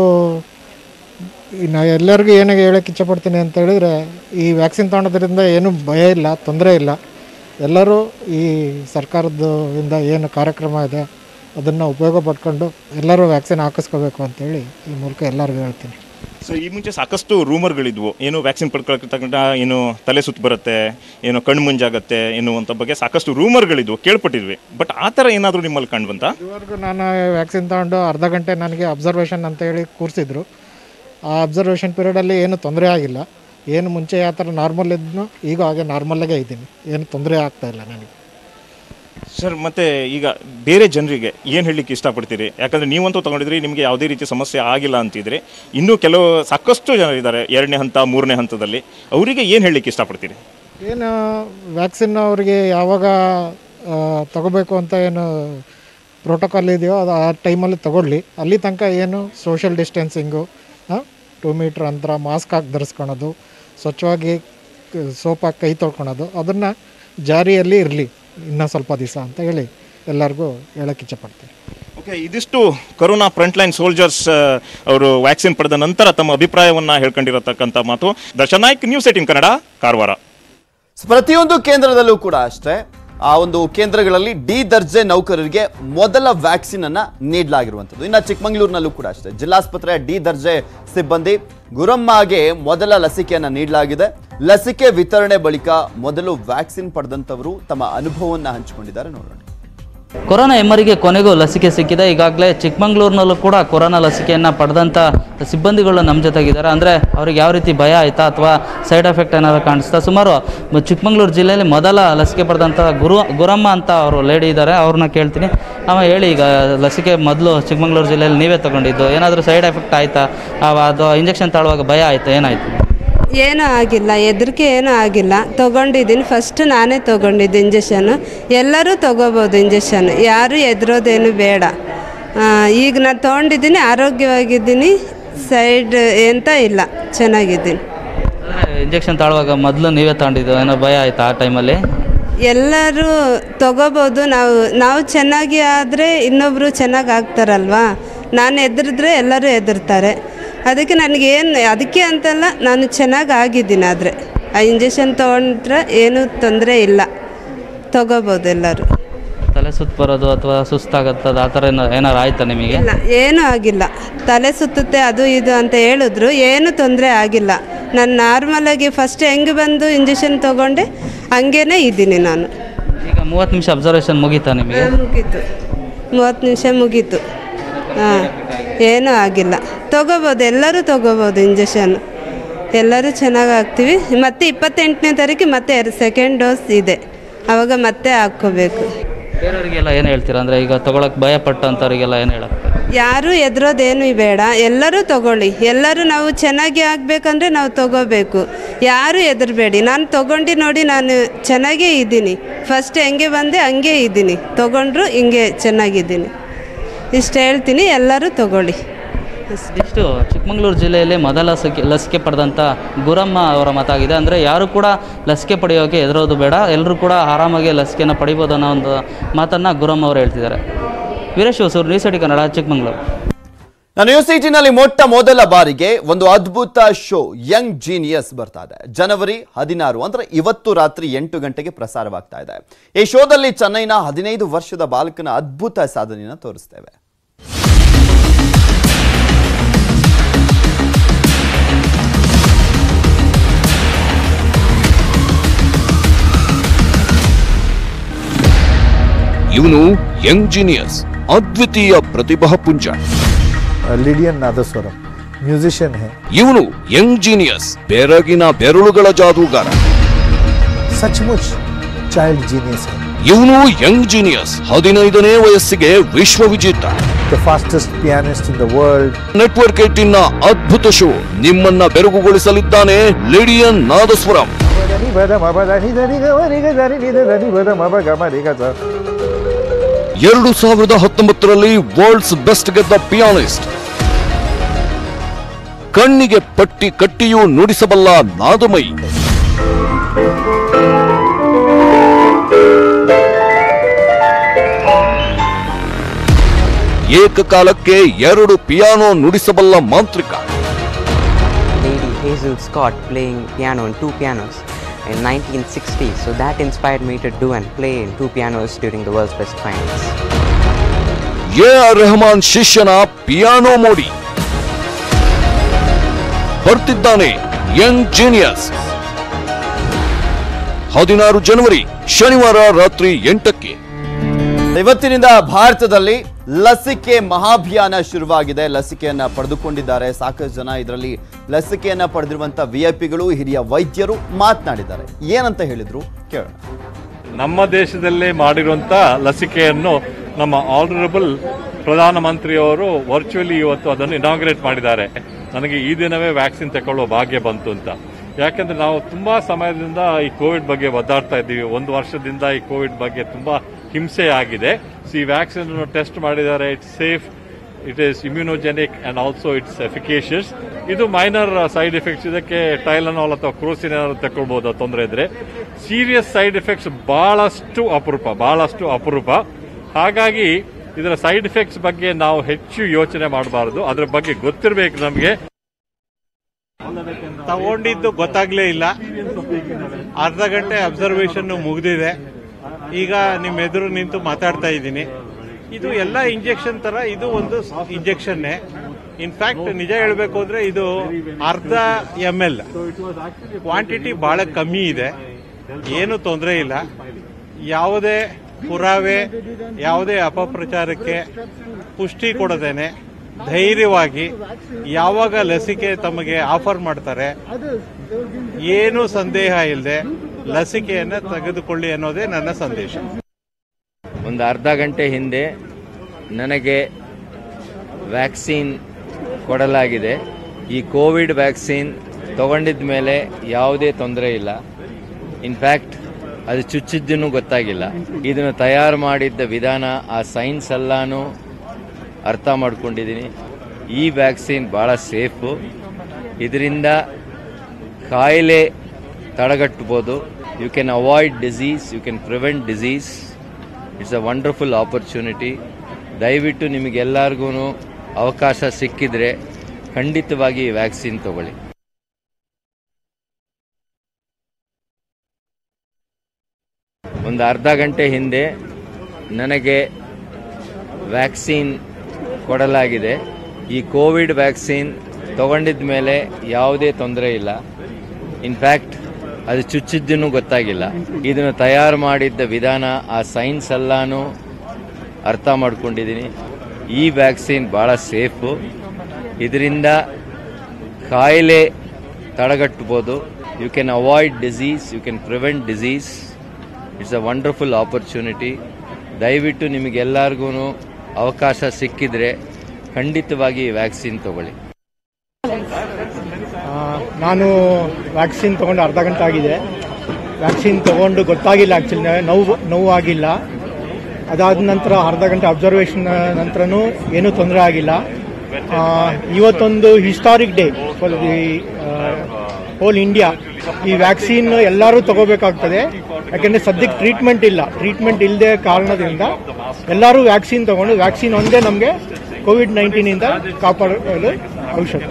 ನಾ ಎಲ್ಲರಿಗೂ ಏನಾಗ ಹೇಳಕ್ಕೆ ಇಚ್ಛಪಡ್ತೀನಿ ಅಂತ ಹೇಳಿದ್ರೆ ಈ ವ್ಯಾಕ್ಸಿನ್ ತೊಗೊಳೋದ್ರಿಂದ ಏನು ಭಯ ಇಲ್ಲ ತೊಂದರೆ ಇಲ್ಲ ಎಲ್ಲರೂ ಈ ಸರ್ಕಾರದ ಇಂದ ಏನು ಕಾರ್ಯಕ್ರಮ ಇದೆ ಅದನ್ನು ಉಪಯೋಗ ಪಡ್ಕೊಂಡು ಎಲ್ಲರೂ ವ್ಯಾಕ್ಸಿನ್ ಹಾಕಿಸ್ಕೋಬೇಕು ಅಂತೇಳಿ ಈ ಮೂಲಕ ಎಲ್ಲರಿಗೂ ಹೇಳ್ತೀನಿ ಸೊ ಈ ಮುಂಚೆ ಸಾಕಷ್ಟು ರೂಮರ್ಗಳಿದ್ವು ಏನು ವ್ಯಾಕ್ಸಿನ್ ಪಡ್ಕೊಳ್ತಕ್ಕಂಥ ಏನು ತಲೆ ಸುತ್ತು ಬರುತ್ತೆ ಏನು ಕಣ್ಣು ಮುಂಜಾಗತ್ತೆ ಎನ್ನುವಂಥ ಬಗ್ಗೆ ಸಾಕಷ್ಟು ರೂಮರ್ಗಳಿದ್ವು ಕೇಳ್ಪಟ್ಟಿದ್ವಿ ಬಟ್ ಆ ಥರ ಏನಾದರೂ ನಿಮ್ಮಲ್ಲಿ ಕಂಡು ಬಂತಾ ಇದುವರೆಗೂ ನಾನು ವ್ಯಾಕ್ಸಿನ್ ತಗೊಂಡು ಅರ್ಧ ಗಂಟೆ ನನಗೆ ಅಬ್ಸರ್ವೇಷನ್ ಅಂತ ಹೇಳಿ ಕೂರಿಸಿದ್ರು ಆ ಅಬ್ಸರ್ವೇಷನ್ ಪೀರಿಯಡಲ್ಲಿ ಏನು ತೊಂದರೆ ಆಗಿಲ್ಲ ಏನು ಮುಂಚೆ ಯಾವ ಥರ ನಾರ್ಮಲ್ ಇದ್ನೋ ಈಗ ಹಾಗೆ ನಾರ್ಮಲ್ಲಾಗೇ ಇದ್ದೀನಿ ಏನು ತೊಂದರೆ ಆಗ್ತಾ ಇಲ್ಲ ನನಗೆ ಸರ್ ಮತ್ತೆ ಈಗ ಬೇರೆ ಜನರಿಗೆ ಏನು ಹೇಳಲಿಕ್ಕೆ ಇಷ್ಟಪಡ್ತೀರಿ ಯಾಕಂದ್ರೆ ನೀವಂತೂ ತಗೊಂಡಿದ್ರಿ ನಿಮಗೆ ಯಾವುದೇ ರೀತಿ ಸಮಸ್ಯೆ ಆಗಿಲ್ಲ ಅಂತಿದ್ರಿ ಇನ್ನೂ ಕೆಲವು ಸಾಕಷ್ಟು ಜನರಿದ್ದಾರೆ ಎರಡನೇ ಹಂತ ಮೂರನೇ ಹಂತದಲ್ಲಿ ಅವರಿಗೆ ಏನು ಹೇಳಲಿಕ್ಕೆ ಇಷ್ಟಪಡ್ತೀರಿ ಏನು ವ್ಯಾಕ್ಸಿನ್ ಅವರಿಗೆ ಯಾವಾಗ ಆ, ತಗೋಬೇಕು ಅಂತ ಏನು ಪ್ರೋಟೋಕಾಲ್ ಇದೆಯೋ ಅದು ಆ ಟೈಮಲ್ಲಿ ತಗೊಳ್ಳಿ ಅಲ್ಲಿ ತನಕ ಏನು ಸೋಷಿಯಲ್ ಡಿಸ್ಟೆನ್ಸಿಂಗು ಟೂ ಮೀಟ್ರ್ ಅಂತರ ಮಾಸ್ಕ್ ಹಾಕಿ ಧರಿಸ್ಕೊಳೋದು ಸ್ವಚ್ಛವಾಗಿ ಸೋಪ್ ಹಾಕಿ ಕೈ ತೊಳ್ಕೊಳೋದು ಅದನ್ನು ಜಾರಿಯಲ್ಲಿ ಇರಲಿ ಇನ್ನೂ ಸ್ವಲ್ಪ ದಿವಸ ಅಂತ ಹೇಳಿ ಎಲ್ಲರಿಗೂ ಹೇಳೋಕ್ಕೆ ಇಚ್ಛಪಡ್ತೀನಿ ಓಕೆ ಇದಿಷ್ಟು ಕರೋನಾ ಫ್ರಂಟ್ ಲೈನ್ ಸೋಲ್ಜರ್ಸ್ ಅವರು ವ್ಯಾಕ್ಸಿನ್ ಪಡೆದ ನಂತರ ತಮ್ಮ ಅಭಿಪ್ರಾಯವನ್ನ ಹೇಳ್ಕೊಂಡಿರತಕ್ಕಂಥ ಮಾತು Darshan Naik news eighteen Kannada Karwar so ಪ್ರತಿಯೊಂದು ಕೇಂದ್ರದಲ್ಲೂ ಕೂಡ ಅಷ್ಟೇ ಆ ಒಂದು ಕೇಂದ್ರಗಳಲ್ಲಿ ಡಿ ದರ್ಜೆ ನೌಕರರಿಗೆ ಮೊದಲ ವ್ಯಾಕ್ಸಿನ್ ಅನ್ನ ನೀಡಲಾಗಿರುವಂಥದ್ದು ಇನ್ನು ಚಿಕ್ಕಮಗಳೂರಿನಲ್ಲೂ ಕೂಡ ಅಷ್ಟೇ ಜಿಲ್ಲಾಸ್ಪತ್ರೆಯ ಡಿ ದರ್ಜೆ ಸಿಬ್ಬಂದಿ ಗುರಮ್ಮಗೆ ಮೊದಲ ಲಸಿಕೆಯನ್ನ ನೀಡಲಾಗಿದೆ ಲಸಿಕೆ ವಿತರಣೆ ಬಳಿಕ ಮೊದಲು ವ್ಯಾಕ್ಸಿನ್ ಪಡೆದಂತವರು ತಮ್ಮ ಅನುಭವವನ್ನ ಹಂಚಿಕೊಂಡಿದ್ದಾರೆ ನೋಡೋಣ ಕೊರೋನಾ ಎಮ್ಮರಿಗೆ ಕೊನೆಗೂ ಲಸಿಕೆ ಸಿಕ್ಕಿದೆ ಈಗಾಗಲೇ ಚಿಕ್ಕಮಂಗ್ಳೂರಿನಲ್ಲೂ ಕೂಡ ಕೊರೋನಾ ಲಸಿಕೆಯನ್ನು ಪಡೆದಂಥ ಸಿಬ್ಬಂದಿಗಳು ನಮ್ಮ ಜೊತೆಗಿದ್ದಾರೆ ಅಂದರೆ ಅವ್ರಿಗೆ ಯಾವ ರೀತಿ ಭಯ ಆಯಿತಾ ಅಥವಾ ಸೈಡ್ ಎಫೆಕ್ಟ್ ಏನಾದ್ರು ಕಾಣಿಸ್ತಾ ಸುಮಾರು ಮ- ಚಿಕ್ಕಮಂಗ್ಳೂರು ಜಿಲ್ಲೆಯಲ್ಲಿ ಮೊದಲ ಲಸಿಕೆ ಪಡೆದಂಥ ಗುರು ಗುರಮ್ಮ ಅಂತ ಅವರು ಲೇಡಿ ಇದ್ದಾರೆ ಅವ್ರನ್ನ ಕೇಳ್ತೀನಿ ಅವ ಹೇಳಿ ಈಗ ಲಸಿಕೆ ಮೊದಲು ಚಿಕ್ಕಮಂಗ್ಳೂರು ಜಿಲ್ಲೆಯಲ್ಲಿ ನೀವೇ ತಗೊಂಡಿದ್ದು ಏನಾದರೂ ಸೈಡ್ ಎಫೆಕ್ಟ್ ಆಯಿತಾ ಅದು ಇಂಜೆಕ್ಷನ್ ತಾಳುವಾಗ ಭಯ ಆಯಿತಾ ಏನಾಯಿತು ಏನೂ ಆಗಿಲ್ಲ ಹೆದರಿಕೆ ಏನೂ ಆಗಿಲ್ಲ ತೊಗೊಂಡಿದ್ದೀನಿ ಫಸ್ಟ್ ನಾನೇ ತೊಗೊಂಡಿದ್ದು ಇಂಜೆಷನ್ನು ಎಲ್ಲರೂ ತೊಗೋಬೋದು ಇಂಜೆಷನ್ ಯಾರೂ ಹೆದರೋದೇನು ಬೇಡ ಆ, ಈಗ ನಾನು ತೊಗೊಂಡಿದ್ದೀನಿ ಆರೋಗ್ಯವಾಗಿದ್ದೀನಿ ಸೈಡ್ ಎಂತ ಇಲ್ಲ ಚೆನ್ನಾಗಿದ್ದೀನಿ ಅಂದರೆ ಇಂಜೆಕ್ಷನ್ ತಾಳುವಾಗ ಮೊದಲು ನೀವೇ ತಗೊಂಡಿದ್ದು ಏನೋ ಭಯ ಆಯಿತಾ ಆ ಟೈಮಲ್ಲಿ ಎಲ್ಲರೂ ತಗೋಬೋದು ನಾವು ನಾವು ಚೆನ್ನಾಗಿ ಆದರೆ ಇನ್ನೊಬ್ಬರು ಚೆನ್ನಾಗಿ ಆಗ್ತಾರಲ್ವಾ ನಾನು ಹೆದರಿದ್ರೆ ಎಲ್ಲರೂ ಹೆದರ್ತಾರೆ ಅದಕ್ಕೆ ನನಗೇನು ಅದಕ್ಕೆ ಅಂತಲ್ಲ ನಾನು ಚೆನ್ನಾಗಿ ಆಗಿದ್ದೀನಿ ಆದರೆ ಆ ಇಂಜೆಕ್ಷನ್ ತೊಗೊಂಡ್ರೆ ಏನೂ ತೊಂದರೆ ಇಲ್ಲ ತಗೋಬೋದು ಎಲ್ಲರೂ ತಲೆ ಸುತ್ತ ಬರೋದು ಅಥವಾ ಸುಸ್ತಾಗತ್ತದ ಆ ಥರ ಏನೋ ಏನಾರು ಆಯ್ತಾ ನಿಮಗೆ ಇಲ್ಲ ಏನೂ ಆಗಿಲ್ಲ ತಲೆ ಸುತ್ತುತ್ತೆ ಅದು ಇದು ಅಂತ ಹೇಳಿದ್ರು ಏನೂ ತೊಂದರೆ ಆಗಿಲ್ಲ ನಾನು ನಾರ್ಮಲಾಗಿ ಫಸ್ಟ್ ಹೆಂಗೆ ಬಂದು ಇಂಜೆಕ್ಷನ್ ತೊಗೊಂಡೆ ಹಂಗೇ ಇದ್ದೀನಿ ನಾನು ಈಗ ಮೂವತ್ತು ನಿಮಿಷ ಅಬ್ಸರ್ವೇಷನ್ ಮುಗೀತಾ ನಿಮಗೆ ಹಾ, ಮುಗೀತು ಮೂವತ್ತು ನಿಮಿಷ ಮುಗೀತು ಹಾಂ ಏನೂ ಆಗಿಲ್ಲ ತೊಗೋಬೋದು ಎಲ್ಲರೂ ತೊಗೋಬೋದು ಇಂಜೆಕ್ಷನ್ ಎಲ್ಲರೂ ಚೆನ್ನಾಗಿ ಆಗ್ತೀವಿ ಮತ್ತು ಇಪ್ಪತ್ತೆಂಟನೇ ತಾರೀಕು ಮತ್ತೆ ಎರಡು ಸೆಕೆಂಡ್ ಡೋಸ್ ಇದೆ ಆವಾಗ ಮತ್ತೆ ಹಾಕ್ಕೋಬೇಕು ಬೇರೆಯವರಿಗೆಲ್ಲ ಏನು ಹೇಳ್ತೀರಾ ಅಂದರೆ ಈಗ ತೊಗೊಳಕ್ಕೆ ಭಯ ಪಟ್ಟಂಥವ್ರಿಗೆಲ್ಲ ಏನು ಹೇಳಕ್ಕೆ ಯಾರೂ ಎದುರೋದೇನು ಬೇಡ ಎಲ್ಲರೂ ತಗೊಳ್ಳಿ ಎಲ್ಲರೂ ನಾವು ಚೆನ್ನಾಗಿ ಆಗಬೇಕಂದ್ರೆ ನಾವು ತಗೋಬೇಕು ಯಾರೂ ಹೆದರಬೇಡಿ ನಾನು ತೊಗೊಂಡು ನೋಡಿ ನಾನು ಚೆನ್ನಾಗೇ ಇದ್ದೀನಿ ಫಸ್ಟ್ ಹೆಂಗೆ ಬಂದೆ ಹಂಗೆ ಇದ್ದೀನಿ ತೊಗೊಂಡ್ರು ಹಿಂಗೆ ಚೆನ್ನಾಗಿದ್ದೀನಿ ಇಷ್ಟು ಹೇಳ್ತೀನಿ ಎಲ್ಲರೂ ತಗೊಳ್ಳಿ ಅಷ್ಟೇ ಇಷ್ಟು ಚಿಕ್ಕಮಗಳೂರು ಜಿಲ್ಲೆಯಲ್ಲಿ ಮೊದಲ ಲಸಿಕೆ ಲಸಿಕೆ ಪಡೆದಂಥ ಗುರಮ್ಮ ಅವರ ಮಾತಾಗಿದೆ ಅಂದರೆ ಯಾರು ಕೂಡ ಲಸಿಕೆ ಪಡೆಯೋಕೆ ಹೆದರೋದು ಬೇಡ ಎಲ್ಲರೂ ಕೂಡ ಆರಾಮಾಗಿ ಲಸಿಕೆನ ಪಡಿಬೋದು ಅನ್ನೋ ಒಂದು ಮಾತನ್ನು ಗುರಮ್ಮ ಅವರು ಹೇಳ್ತಿದ್ದಾರೆ ವೀರೇಶ್ ಹೊಸೂರು ನ್ಯೂಸ್ ಏಟಿ ಕನ್ನಡ ಚಿಕ್ಕಮಗಳೂರು ನಾನು ನ್ಯೂಸ್ ನಲ್ಲಿ ಮೊಟ್ಟ ಮೊದಲ ಬಾರಿಗೆ ಒಂದು ಅದ್ಭುತ ಶೋ ಯಂಗ್ ಜೀನಿಯಸ್ ಬರ್ತಾ ಇದೆ ಜನವರಿ ಹದಿನಾರು ಅಂದ್ರೆ ಇವತ್ತು ರಾತ್ರಿ ಎಂಟು ಗಂಟೆಗೆ ಪ್ರಸಾರವಾಗ್ತಾ ಇದೆ ಈ ಶೋದಲ್ಲಿ ಚೆನ್ನೈನ ಹದಿನೈದು ವರ್ಷದ ಬಾಲಕನ ಅದ್ಭುತ ಸಾಧನೆಯನ್ನು ತೋರಿಸ್ತೇವೆ ಇವನು ಯಂಗ್ ಜೀನಿಯಸ್ ಅದ್ವಿತೀಯ ಪ್ರತಿಭಾ ಪುಂಜ लिडियन नादस्वरम म्यूजिशियन है ಇವನು ಯಂಗ್ ಜೀನಿಯಸ್ ಬೆರಗಿನ ಬೆರಳುಗಳ ಜಾದೂಗಾರ सचमुच चाइल्ड जीनियस है ಇವನು ಯಂಗ್ ಜೀನಿಯಸ್ ಹದಿನೈದನೇ ವಯಸ್ಸಿಗೆ ವಿಶ್ವ ವಿಜೇತ the fastest pianist in the world network ಏಟಿನ ಅದ್ಭುತ ಶೋ ನಿಮ್ಮನ್ನ ಬೆರಗುಗೊಳಿಸಲಿದ್ದಾನೆ ಲಿಡಿಯನ್ ನಾದಸ್ವರಂ ಎರಡು ಸಾವಿರದ ಹತ್ತೊಂಬತ್ತರಲ್ಲಿ ವರ್ಲ್ಡ್ಸ್ ಬೆಸ್ಟ್ ಗೆದ್ದ ಪಿಯಾನಿಸ್ಟ್ ಕಣ್ಣಿಗೆ ಪಟ್ಟಿ ಕಟ್ಟಿಯೂ ನುಡಿಸಬಲ್ಲ ನಾದಮಯಿ ಏಕಕಾಲಕ್ಕೆ ಎರಡು ಪಿಯಾನೋ ನುಡಿಸಬಲ್ಲ ಮಾಂತ್ರಿಕ Lady Hazel Scott playing piano in two pianos in 1960. So that inspired me to do and play in two pianos during the World's Best Finals. A R Rahman ಶಿಷ್ಯನ ಪಿಯಾನೋ ಮೋಡಿ ಬರ್ತಿದ್ದಾನೆ ಯಂಗ್ ಜೀನಿಯಸ್ ಹದಿನಾರು ಜನವರಿ ಶನಿವಾರ ರಾತ್ರಿ ಎಂಟಕ್ಕೆ ಇವತ್ತಿನಿಂದ ಭಾರತದಲ್ಲಿ ಲಸಿಕೆ ಮಹಾಭಿಯಾನ ಶುರುವಾಗಿದೆ ಲಸಿಕೆಯನ್ನ ಪಡೆದುಕೊಂಡಿದ್ದಾರೆ ಸಾಕಷ್ಟು ಜನ ಇದರಲ್ಲಿ ಲಸಿಕೆಯನ್ನ ಪಡೆದಿರುವಂತ ವಿಐಪಿಗಳು ಹಿರಿಯ ವೈದ್ಯರು ಮಾತನಾಡಿದ್ದಾರೆ ಏನಂತ ಹೇಳಿದ್ರು ಕೇಳೋಣ ನಮ್ಮ ದೇಶದಲ್ಲೇ ಮಾಡಿರುವಂಥ ಲಸಿಕೆಯನ್ನು ನಮ್ಮ ಆನರಬಲ್ ಪ್ರಧಾನಮಂತ್ರಿಯವರು ವರ್ಚುವಲಿ ಇವತ್ತು ಅದನ್ನು ಇನಾಗ್ರೇಟ್ ಮಾಡಿದ್ದಾರೆ ನನಗೆ ಈ ದಿನವೇ ವ್ಯಾಕ್ಸಿನ್ ತಗೊಳ್ಳೋ ಭಾಗ್ಯ ಬಂತು ಅಂತ ಯಾಕೆಂದ್ರೆ ನಾವು ತುಂಬಾ ಸಮಯದಿಂದ ಈ ಕೋವಿಡ್ ಬಗ್ಗೆ ಒದ್ದಾಡ್ತಾ ಇದ್ದೀವಿ ಒಂದು ವರ್ಷದಿಂದ ಈ ಕೋವಿಡ್ ಬಗ್ಗೆ ತುಂಬಾ ಹಿಂಸೆ ಆಗಿದೆ ಸೊ ಈ ವ್ಯಾಕ್ಸಿನ್ ಟೆಸ್ಟ್ ಮಾಡಿದ್ದಾರೆ it's safe it is immunogenic and also it's efficacious ಇದು ಮೈನರ್ ಸೈಡ್ ಎಫೆಕ್ಟ್ಸ್ ಇದಕ್ಕೆ ಟೈಲನಾಲ್ ಅಥವಾ ಕ್ರೋಸಿನ್ ಏನಾದ್ರು ತಗೊಳ್ಬಹುದು ತೊಂದರೆ ಇದ್ರೆ ಸೀರಿಯಸ್ ಸೈಡ್ ಎಫೆಕ್ಟ್ಸ್ ಬಹಳಷ್ಟು ಅಪರೂಪ ಬಹಳಷ್ಟು ಅಪರೂಪ ಹಾಗಾಗಿ ಇದರ ಸೈಡ್ ಎಫೆಕ್ಟ್ಸ್ ಬಗ್ಗೆ ನಾವು ಹೆಚ್ಚು ಯೋಚನೆ ಮಾಡಬಾರದು ಅದ್ರ ಬಗ್ಗೆ ಗೊತ್ತಿರಬೇಕು ನಮಗೆ ತಗೊಂಡಿದ್ದು ಗೊತ್ತಾಗ್ಲೇ ಇಲ್ಲ ಅರ್ಧ ಗಂಟೆ ಅಬ್ಸರ್ವೇಷನ್ ಮುಗಿದಿದೆ ಈಗ ನಿಮ್ಮ ಎದುರು ನಿಂತು ಮಾತಾಡ್ತಾ ಇದ್ದೀನಿ ಇದು ಎಲ್ಲ ಇಂಜೆಕ್ಷನ್ ತರ ಇದು ಒಂದು ಇಂಜೆಕ್ಷನ್ನೇ ಇನ್ಫ್ಯಾಕ್ಟ್ ನಿಜ ಹೇಳಬೇಕು ಅಂದ್ರೆ ಇದು ಅರ್ಧ ಎಮ್ ಎಲ್ ಕ್ವಾಂಟಿಟಿ ಬಹಳ ಕಮ್ಮಿ ಇದೆ ಏನು ತೊಂದರೆ ಇಲ್ಲ ಯಾವುದೇ ಪುರಾವೆ ಯಾವುದೇ ಅಪಪ್ರಚಾರಕ್ಕೆ ಪುಷ್ಟಿ ಕೊಡದೇನೆ ಧೈರ್ಯವಾಗಿ ಯಾವಾಗ ಲಸಿಕೆ ತಮಗೆ ಆಫರ್ ಮಾಡ್ತಾರೆ ಏನು ಸಂದೇಹ ಇಲ್ಲದೆ ಲಸಿಕೆಯನ್ನು ತೆಗೆದುಕೊಳ್ಳಿ ಅನ್ನೋದೇ ನನ್ನ ಸಂದೇಶ ಒಂದು ಅರ್ಧ ಗಂಟೆ ಹಿಂದೆ ನನಗೆ ವ್ಯಾಕ್ಸಿನ್ ಕೊಡಲಾಗಿದೆ ಈ ಕೋವಿಡ್ ವ್ಯಾಕ್ಸಿನ್ ತಗೊಂಡಿದ ಮೇಲೆ ಯಾವುದೇ ತೊಂದರೆ ಇಲ್ಲ ಇನ್ಫ್ಯಾಕ್ಟ್ ಅದು ಚುಚ್ಚಿದ್ದೂ ಗೊತ್ತಾಗಿಲ್ಲ ಇದನ್ನು ತಯಾರು ಮಾಡಿದ್ದ ವಿಧಾನ ಆ ಸೈನ್ಸ್ ಎಲ್ಲಾನು ಅರ್ಥ ಮಾಡ್ಕೊಂಡಿದ್ದೀನಿ ಈ ವ್ಯಾಕ್ಸಿನ್ ಭಾಳ ಸೇಫು ಇದರಿಂದ ಕಾಯಿಲೆ ತಡೆಗಟ್ಟಬೋದು you can avoid disease you can prevent disease it's a wonderful opportunity ದಯವಿಟ್ಟು ನಿಮಗೆಲ್ಲರಿಗೂ ಅವಕಾಶ ಸಿಕ್ಕಿದ್ರೆ ಖಂಡಿತವಾಗಿ ವ್ಯಾಕ್ಸಿನ್ ತಗೊಳ್ಳಿ ಒಂದು ಅರ್ಧ ಗಂಟೆ ಹಿಂದೆ ನನಗೆ ವ್ಯಾಕ್ಸಿನ್ ಕೊಡಲಾಗಿದೆ ಈ ಕೋವಿಡ್ ವ್ಯಾಕ್ಸಿನ್ ತಗೊಂಡಿದ ಮೇಲೆ ಯಾವುದೇ ತೊಂದರೆ ಇಲ್ಲ ಇನ್ಫ್ಯಾಕ್ಟ್ ಅದು ಚುಚ್ಚಿದ್ದೂ ಗೊತ್ತಾಗಿಲ್ಲ ಇದನ್ನು ತಯಾರು ಮಾಡಿದ್ದ ವಿಧಾನ ಆ ಸೈನ್ಸ್ ಎಲ್ಲಾನು ಅರ್ಥ ಮಾಡ್ಕೊಂಡಿದ್ದೀನಿ ಈ ವ್ಯಾಕ್ಸಿನ್ ಭಾಳ ಸೇಫು ಇದರಿಂದ ಕಾಯಿಲೆ ತಡೆಗಟ್ಟಬೋದು you can avoid disease you can prevent disease it's a wonderful opportunity ದಯವಿಟ್ಟು ನಿಮಗೆಲ್ಲರಿಗೂ ಅವಕಾಶ ಸಿಕ್ಕಿದ್ರೆ ಖಂಡಿತವಾಗಿ ವ್ಯಾಕ್ಸಿನ್ ತಗೊಳ್ಳಿ ಆ, ನಾನು ವ್ಯಾಕ್ಸಿನ್ ತೊಗೊಂಡು ಅರ್ಧ ಗಂಟೆ ಆಗಿದೆ ವ್ಯಾಕ್ಸಿನ್ ತೊಗೊಂಡು ಗೊತ್ತಾಗಿಲ್ಲ ಆ್ಯಕ್ಚುಲಿ ನೋವು ನೋವಾಗಿಲ್ಲ ಅದಾದ ನಂತರ ಅರ್ಧ ಗಂಟೆ ಅಬ್ಸರ್ವೇಷನ್ ನಂತರನೂ ಏನೂ ತೊಂದರೆ ಆಗಿಲ್ಲ ಆ, ಇವತ್ತೊಂದು historic day for the whole India ಈ ವ್ಯಾಕ್ಸಿನ್ ಎಲ್ಲರೂ ತಗೋಬೇಕಾಗ್ತದೆ ಯಾಕೆಂದರೆ ಸದ್ಯಕ್ಕೆ ಟ್ರೀಟ್ಮೆಂಟ್ ಇಲ್ಲ ಟ್ರೀಟ್ಮೆಂಟ್ ಇಲ್ಲದೆ ಕಾರಣದಿಂದ ಎಲ್ಲರೂ ವ್ಯಾಕ್ಸಿನ್ ತಗೊಂಡು ವ್ಯಾಕ್ಸಿನ್ ಒಂದೇ ನಮಗೆ ಕೋವಿಡ್ ನೈನ್ಟೀನಿಂದ ಕಾಪಾಡಲು ಔಷಧ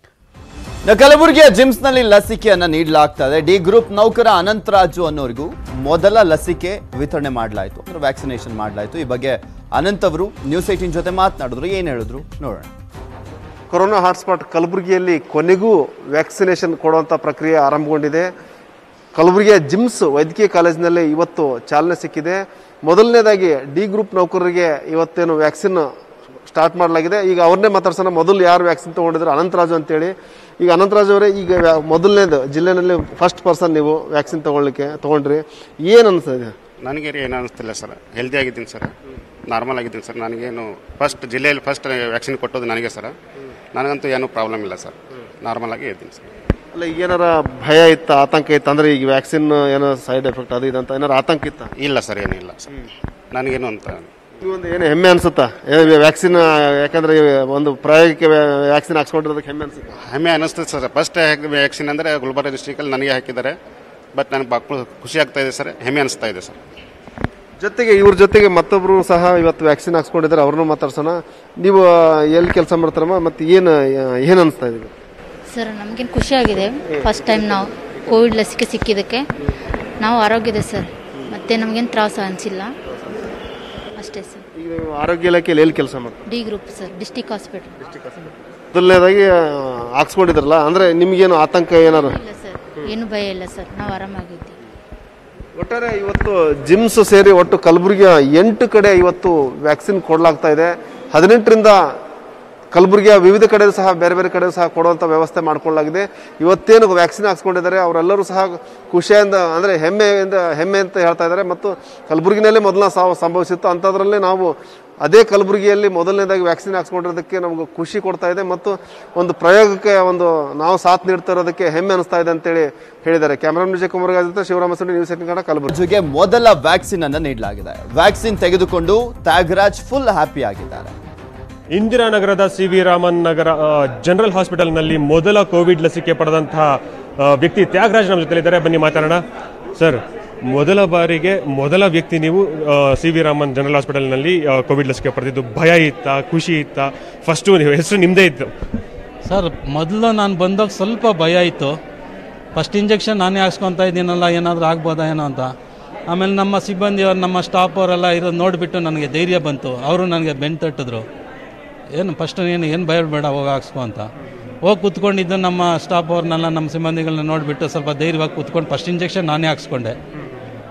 ಇನ್ನು ಕಲಬುರಗಿಯ ಜಿಮ್ಸ್ ನಲ್ಲಿ ಲಸಿಕೆಯನ್ನ ನೀಡಲಾಗ್ತಾ ಇದೆ ಡಿ ಗ್ರೂಪ್ ನೌಕರ ಅನಂತರಾಜು ಅನ್ನೋರಿಗೂ ಮೊದಲ ಲಸಿಕೆ ವಿತರಣೆ ಮಾಡಲಾಯಿತು ಅಂದ್ರೆ ವ್ಯಾಕ್ಸಿನೇಷನ್ ಮಾಡಲಾಯಿತು ಈ ಬಗ್ಗೆ ಅನಂತ್ ಅವರು ನ್ಯೂಸ್ ಏಟಿನ್ ಜೊತೆ ಮಾತನಾಡಿದ್ರು ಏನ್ ಹೇಳಿದ್ರು ನೋಡೋಣ ಕೊರೋನಾ ಹಾಟ್ಸ್ಪಾಟ್ ಕಲಬುರಗಿಯಲ್ಲಿ ಕೊನೆಗೂ ವ್ಯಾಕ್ಸಿನೇಷನ್ ಕೊಡುವಂಥ ಪ್ರಕ್ರಿಯೆ ಆರಂಭಗೊಂಡಿದೆ ಕಲಬುರಗಿಯ ಜಿಮ್ಸ್ ವೈದ್ಯಕೀಯ ಕಾಲೇಜಿನಲ್ಲಿ ಇವತ್ತು ಚಾಲನೆ ಸಿಕ್ಕಿದೆ ಮೊದಲನೇದಾಗಿ ಡಿ ಗ್ರೂಪ್ ನೌಕರರಿಗೆ ಇವತ್ತೇನು ವ್ಯಾಕ್ಸಿನ್ ಸ್ಟಾರ್ಟ್ ಮಾಡಲಾಗಿದೆ ಈಗ ಅವ್ರನ್ನೇ ಮಾತಾಡ್ಸೋಣ ಮೊದಲು ಯಾರು ವ್ಯಾಕ್ಸಿನ್ ತೊಗೊಂಡಿದ್ರು ಅನಂತರಾಜು ಅಂತೇಳಿ ಈಗ ಅನಂತರಾಜು ಅವರೇ ಈಗ ವ್ಯಾ- ಮೊದಲನೇದು ಜಿಲ್ಲೆನಲ್ಲಿ ಫಸ್ಟ್ ಪರ್ಸನ್ ನೀವು ವ್ಯಾಕ್ಸಿನ್ ತಗೊಳ್ಳಿಕ್ಕೆ ತೊಗೊಂಡ್ರಿ ಏನು ಅನಿಸ್ತದೆ ನನಗೆ ಏನು ಅನಿಸ್ತಿಲ್ಲ ಸರ್ ಹೆಲ್ದಿ ಆಗಿದ್ದೀನಿ ಸರ್ ನಾರ್ಮಲ್ ಆಗಿದ್ದೀನಿ ಸರ್ ನನಗೇನು ಫಸ್ಟ್ ಜಿಲ್ಲೆಯಲ್ಲಿ ಫಸ್ಟ್ ವ್ಯಾಕ್ಸಿನ್ ಕೊಟ್ಟೋದು ನನಗೆ ಸರ್ ನನಗಂತೂ ಏನೂ ಪ್ರಾಬ್ಲಮ್ ಇಲ್ಲ ಸರ್ ನಾರ್ಮಲ್ ಆಗಿ ಇದ್ದೀನಿ ಸರ್ ಅಲ್ಲ ಈಗ ಏನಾರ ಭಯ ಇತ್ತ ಆತಂಕ ಇತ್ತು ಅಂದ್ರೆ ಈಗ ವ್ಯಾಕ್ಸಿನ್ ಏನೋ ಸೈಡ್ ಎಫೆಕ್ಟ್ ಅದು ಇದಂತ ಏನಾರ ಆತಂಕ ಇತ್ತ ಇಲ್ಲ ಸರ್ ಏನಿಲ್ಲ ಸರ್ ನನಗೇನು ಅಂತ ಈ ಒಂದು ಏನು ಹೆಮ್ಮೆ ಅನ್ಸುತ್ತಾ ವ್ಯಾಕ್ಸಿನ್ ಯಾಕಂದ್ರೆ ಈ ಒಂದು ಪ್ರಾಯೋಗಿಕ ವ್ಯಾಕ್ಸಿನ್ ಹಾಕ್ಸ್ಕೊಂಡಿರೋದಕ್ಕೆ ಹೆಮ್ಮೆ ಅನ್ಸುತ್ತೆ ಹೆಮ್ಮೆ ಅನ್ನಿಸ್ತದೆ ಸರ್ ಫಸ್ಟ್ ವ್ಯಾಕ್ಸಿನ್ ಅಂದರೆ ಗುಲ್ಬರ್ಗ ಡಿಸ್ಟ್ರಿಕಲ್ಲಿ ನನಗೆ ಹಾಕಿದ್ದಾರೆ ಬಟ್ ನನಗೆ ಬಾ ಖುಷಿ ಆಗ್ತಾ ಇದೆ ಸರ್ ಹೆಮ್ಮೆ ಅನಿಸ್ತಾ ಇದೆ ಸರ್ ಜೊತೆಗೆ ಇವ್ರ ಜೊತೆಗೆ ಮತ್ತೊಬ್ರು ಸಹ ಇವತ್ತು ವ್ಯಾಕ್ಸಿನ್ ಹಾಕ್ಸ್ಕೊಂಡಿದ್ದಾರೆ ಅವ್ರನ್ನೂ ಮಾತಾಡ್ಸೋಣ ನೀವು ಎಲ್ಲಿ ಕೆಲಸ ಮಾಡ್ತಾರಮ್ಮ ಮತ್ತೆ ಏನು ಏನು ಅನಿಸ್ತಾ ಇದೆ ಸರ್ ನಮಗೇನು ಖುಷಿಯಾಗಿದೆ ಫಸ್ಟ್ ಟೈಮ್ ನಾವು ಕೋವಿಡ್ ಲಸಿಕೆ ಸಿಕ್ಕಿದ್ದಕ್ಕೆ ನಾವು ಆರೋಗ್ಯದ ಸರ್ ಮತ್ತೆ ನಮಗೇನು ತ್ರಾಸ ಅನಿಸಿಲ್ಲ ಅಷ್ಟೇ ಸರ್ ಈಗ ನೀವು ಆರೋಗ್ಯ ಇಲಾಖೆಯಲ್ಲಿ ಎಲ್ಲಿ ಕೆಲಸ ಮಾಡ್ತೀರಿ D group sir district hospital ಮೊದಲನೇದಾಗಿ ಆ, ಹಾಕ್ಸ್ಕೊಂಡಿದ್ರಲ್ಲ ಅಂದ್ರೆ ನಿಮ್ಗೇನು ಆತಂಕ ಏನಾರು ಇಲ್ಲ ಸರ್ ಏನು ಭಯ ಇಲ್ಲ ಸರ್ ನಾವು ಆರಾಮಾಗಿದ್ದೀವಿ ಒಟ್ಟಾರೆ ಇವತ್ತು ಜಿಮ್ಸ್ ಸೇರಿ ಒಟ್ಟು ಕಲಬುರಗಿಯ ಎಂಟು ಕಡೆ ಇವತ್ತು ವ್ಯಾಕ್ಸಿನ್ ಕೊಡಲಾಗ್ತಾ ಇದೆ ಹದಿನೆಂಟರಿಂದ ಕಲಬುರಗಿಯ ವಿವಿಧ ಕಡೆ ಸಹ ಬೇರೆ ಬೇರೆ ಕಡೆ ಸಹ ಕೊಡುವಂಥ ವ್ಯವಸ್ಥೆ ಮಾಡಿಕೊಳ್ಳಲಾಗಿದೆ ಇವತ್ತೇನು ವ್ಯಾಕ್ಸಿನ್ ಹಾಕ್ಸ್ಕೊಂಡಿದ್ದಾರೆ ಅವರೆಲ್ಲರೂ ಸಹ ಖುಷಿಯಿಂದ ಅಂದರೆ ಹೆಮ್ಮೆಯಿಂದ ಹೆಮ್ಮೆ ಅಂತ ಹೇಳ್ತಾ ಇದ್ದಾರೆ ಮತ್ತು ಕಲಬುರಗಿನಲ್ಲೇ ಮೊದಲ ಸಾವು ಸಂಭವಿಸಿತ್ತು ಅಂಥದ್ರಲ್ಲೇ ನಾವು ಅದೇ ಕಲಬುರಗಿಯಲ್ಲಿ ಮೊದಲನೇದಾಗಿ ವ್ಯಾಕ್ಸಿನ್ ಹಾಕ್ಸ್ಕೊಂಡಿರೋದಕ್ಕೆ ನಮ್ಗೆ ಖುಷಿ ಕೊಡ್ತಾ ಇದೆ ಮತ್ತು ಒಂದು ಪ್ರಯೋಗಕ್ಕೆ ಒಂದು ನಾವು ಸಾಥ್ ನೀಡ್ತಾ ಇರೋದಕ್ಕೆ ಹೆಮ್ಮೆ ಅನಿಸ್ತಾ ಇದೆ ಅಂತೇಳಿ ಹೇಳಿದ್ದಾರೆ ಕ್ಯಾಮರಾಮನ್ ವಿಜಯ್ ಕುಮಾರ್ ಜೊತೆ ಶಿವರಾಮ ಸುಂಡಿ ನ್ಯೂಸ್ ಏಟಿನ್ ಕನ್ನಡ ಕಲಬುರಗಿ ಜೊತೆಗೆ ಮೊದಲ ವ್ಯಾಕ್ಸಿನ್ ಅನ್ನ ನೀಡಲಾಗಿದೆ ವ್ಯಾಕ್ಸಿನ್ ತೆಗೆದುಕೊಂಡು ತ್ಯಾಗರಾಜ್ ಫುಲ್ ಹ್ಯಾಪಿ ಆಗಿದ್ದಾರೆ ಇಂದಿರಾನಗರದ ಸಿ ವಿ ರಾಮನ್ ನಗರ ಆ, ಜನರಲ್ ಹಾಸ್ಪಿಟಲ್ನಲ್ಲಿ ಮೊದಲ ಕೋವಿಡ್ ಲಸಿಕೆ ಪಡೆದಂತಹ ಆ, ವ್ಯಕ್ತಿ ತ್ಯಾಗರಾಜ್ ನಮ್ಮ ಜೊತೆಲಿದ್ದಾರೆ ಬನ್ನಿ ಮಾತಾಡೋಣ ಸರ್ ಮೊದಲ ಬಾರಿಗೆ ಮೊದಲ ವ್ಯಕ್ತಿ ನೀವು ಸಿ ವಿ ರಾಮನ್ ಜನರಲ್ ಹಾಸ್ಪಿಟಲ್ನಲ್ಲಿ ಆ, ಕೋವಿಡ್ ಲಸಿಕೆ ಪಡೆದಿದ್ದು ಭಯ ಇತ್ತಾ ಖುಷಿ ಇತ್ತಾ ಫಸ್ಟು ನೀವು ಹೆಸರು ನಿಮ್ಮದೇ ಇತ್ತು ಸರ್ ಮೊದಲು ನಾನು ಬಂದಾಗ ಸ್ವಲ್ಪ ಭಯ ಇತ್ತು ಫಸ್ಟ್ ಇಂಜೆಕ್ಷನ್ ನಾನೇ ಹಾಕ್ಸ್ಕೊತಾ ಇದ್ದೀನಲ್ಲ ಏನಾದರೂ ಆಗ್ಬೋದಾ ಏನೋ ಅಂತ ಆಮೇಲೆ ನಮ್ಮ ಸಿಬ್ಬಂದಿಯವರು ನಮ್ಮ ಸ್ಟಾಫ್ ಅವರೆಲ್ಲ ಇರೋದು ನೋಡಿಬಿಟ್ಟು ನನಗೆ ಧೈರ್ಯ ಬಂತು ಅವರು ನನಗೆ ಬೆನ್ನು ತಟ್ಟಿದ್ರು ಏನು ಫಸ್ಟ್ ಏನು ಏನು ಭಯ ಬೇಡ ಹೋಗಿ ಹಾಕ್ಸ್ಕೊ ಅಂತ ಹೋಗಿ ಕೂತ್ಕೊಂಡಿದ್ದು ನಮ್ಮ ಸ್ಟಾಫ್ ಅವ್ರನ್ನೆಲ್ಲ ನಮ್ಮ ಸಿಬ್ಬಂದಿಗಳನ್ನ ನೋಡಿಬಿಟ್ಟು ಸ್ವಲ್ಪ ಧೈರ್ಯವಾಗಿ ಕೂತ್ಕೊಂಡು ಫಸ್ಟ್ ಇಂಜೆಕ್ಷನ್ ನಾನೇ ಹಾಕ್ಸ್ಕೊಂಡೆ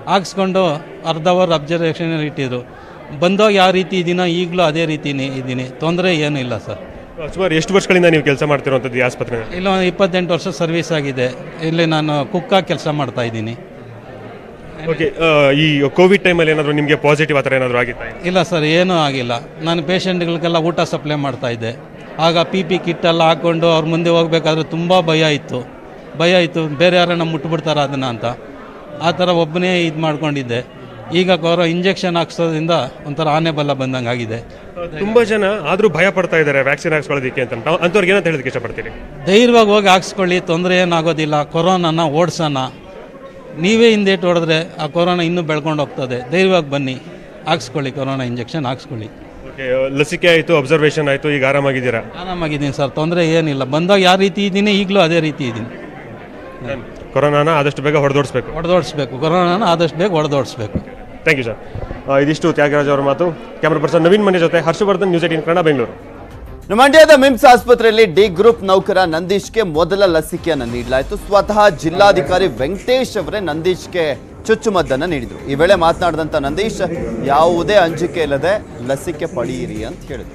ಹಾಕ್ಸ್ಕೊಂಡು ಅರ್ಧ ಅವರ್ ಅಬ್ಸರ್ವೇಷನ್ ಇಟ್ಟಿದ್ರು ಬಂದಾಗ ಯಾವ ರೀತಿ ಇದೀನೋ ಈಗಲೂ ಅದೇ ರೀತಿನೇ ಇದ್ದೀನಿ ತೊಂದರೆ ಏನೂ ಇಲ್ಲ ಸರ್ ಸುಮಾರು ಎಷ್ಟು ವರ್ಷಗಳಿಂದ ನೀವು ಕೆಲಸ ಮಾಡ್ತಿರುವಂಥದ್ದು ಈ ಆಸ್ಪತ್ರೆ ಇಲ್ಲ ಒಂದು ಇಪ್ಪತ್ತೆಂಟು ವರ್ಷ ಸರ್ವಿಸ್ ಆಗಿದೆ ಇಲ್ಲಿ ನಾನು ಕುಕ್ಕಾಗಿ ಕೆಲಸ ಮಾಡ್ತಾ ಇದ್ದೀನಿ ಓಕೆ ಈ ಕೋವಿಡ್ ಟೈಮಲ್ಲಿ ಏನಾದರೂ ನಿಮಗೆ ಪಾಸಿಟಿವ್ ಆ ಥರ ಏನಾದರೂ ಆಗಿತ್ತಾ ಇಲ್ಲ ಸರ್ ಏನೂ ಆಗಿಲ್ಲ ನಾನು ಪೇಷಂಟ್ಗಳಿಗೆಲ್ಲ ಊಟ ಸಪ್ಲೈ ಮಾಡ್ತಾ ಇದ್ದೆ ಆಗ ಪಿ ಪಿ ಕಿಟ್ ಎಲ್ಲ ಹಾಕ್ಕೊಂಡು ಅವ್ರ ಮುಂದೆ ಹೋಗ್ಬೇಕಾದ್ರೆ ತುಂಬ ಭಯ ಇತ್ತು ಭಯ ಇತ್ತು ಬೇರೆ ಯಾರನ್ನ ಮುಟ್ಬಿಡ್ತಾರ ಅದನ್ನು ಅಂತ ಆ ಥರ ಒಬ್ಬನೇ ಇದು ಮಾಡ್ಕೊಂಡಿದ್ದೆ ಈಗ ಕೊರೋ ಇಂಜೆಕ್ಷನ್ ಹಾಕ್ಸೋದ್ರಿಂದ ಒಂಥರ ಆನೆ ಬಲ್ಲ ಬಂದಂಗೆ ಆಗಿದೆ ತುಂಬಾ ಜನ ಆದರೂ ಭಯ ಪಡ್ತಾ ಇದ್ದಾರೆ ವ್ಯಾಕ್ಸಿನ್ ಹಾಕ್ಸ್ಕೊಳ್ಳೋದಕ್ಕೆ ಅಂತ ನಾವು ಅಂಥವ್ರಿಗೆ ಏನಂತ ಹೇಳೋದಕ್ಕೆ ಇಷ್ಟಪಡ್ತೀನಿ ಧೈರ್ಯವಾಗಿ ಹೋಗಿ ಹಾಕ್ಸ್ಕೊಳ್ಳಿ ತೊಂದರೆ ಏನಾಗೋದಿಲ್ಲ ಕೊರೋನಾನ ಓಡಿಸೋಣ ನೀವೇ ಹಿಂದೇಟು ಹೊಡೆದ್ರೆ ಆ ಕೊರೋನಾ ಇನ್ನೂ ಬೆಳ್ಕೊಂಡು ಹೋಗ್ತದೆ ಧೈರ್ಯವಾಗಿ ಬನ್ನಿ ಹಾಕ್ಸ್ಕೊಳ್ಳಿ ಕೊರೋನಾ ಇಂಜೆಕ್ಷನ್ ಹಾಕ್ಸ್ಕೊಳ್ಳಿ ಓಕೆ ಲಸಿಕೆ ಆಯಿತು ಅಬ್ಸರ್ವೇಷನ್ ಆಯಿತು ಈಗ ಆರಾಮಾಗಿದ್ದೀರಾ ಆರಾಮಾಗಿದ್ದೀನಿ ಸರ್ ತೊಂದರೆ ಏನಿಲ್ಲ ಬಂದಾಗ ಯಾವ ರೀತಿ ಇದ್ದೀನಿ ಈಗಲೂ ಅದೇ ರೀತಿ ಇದ್ದೀನಿ ಕೊರೋನಾನ ಆದಷ್ಟು ಬೇಗ ಹೊಡೆದೋಡಿಸ್ಬೇಕು ಹೊಡೆದೋಡಿಸ್ಬೇಕು ಕೊರೋನಾನ ಆದಷ್ಟು ಬೇಗ ಹೊಡೆದೋಡಿಸ್ಬೇಕು ಥ್ಯಾಂಕ್ ಯು ಸರ್ ಇದಿಷ್ಟು ತ್ಯಾಗರಾಜ್ ಅವರ ಮಾತು ಕ್ಯಾಮ್ರಾ ಪರ್ಸನ್ ನವೀನ್ ಮನೆ ಜೊತೆ ಹರ್ಷವರ್ಧನ್ ನ್ಯೂಸ್ ಏಟಿನ್ ಕನ್ನಡ ಬೆಂಗಳೂರು ನಮ್ಮ ಮಂಡ್ಯದ ಮಿಮ್ಸ್ ಆಸ್ಪತ್ರೆಯಲ್ಲಿ ಡಿ ಗ್ರೂಪ್ ನೌಕರ ನಂದೀಶ್ಗೆ ಮೊದಲ ಲಸಿಕೆಯನ್ನು ನೀಡಲಾಯಿತು ಸ್ವತಃ ಜಿಲ್ಲಾಧಿಕಾರಿ ವೆಂಕಟೇಶ್ ಅವರೇ ನಂದೀಶ್ಗೆ ಚುಚ್ಚುಮದ್ದನ್ನು ನೀಡಿದರು ಈ ವೇಳೆ ಮಾತನಾಡಿದಂಥ ನಂದೀಶ್ ಯಾವುದೇ ಅಂಜಿಕೆ ಇಲ್ಲದೆ ಲಸಿಕೆ ಪಡೆಯಿರಿ ಅಂತ ಹೇಳಿದರು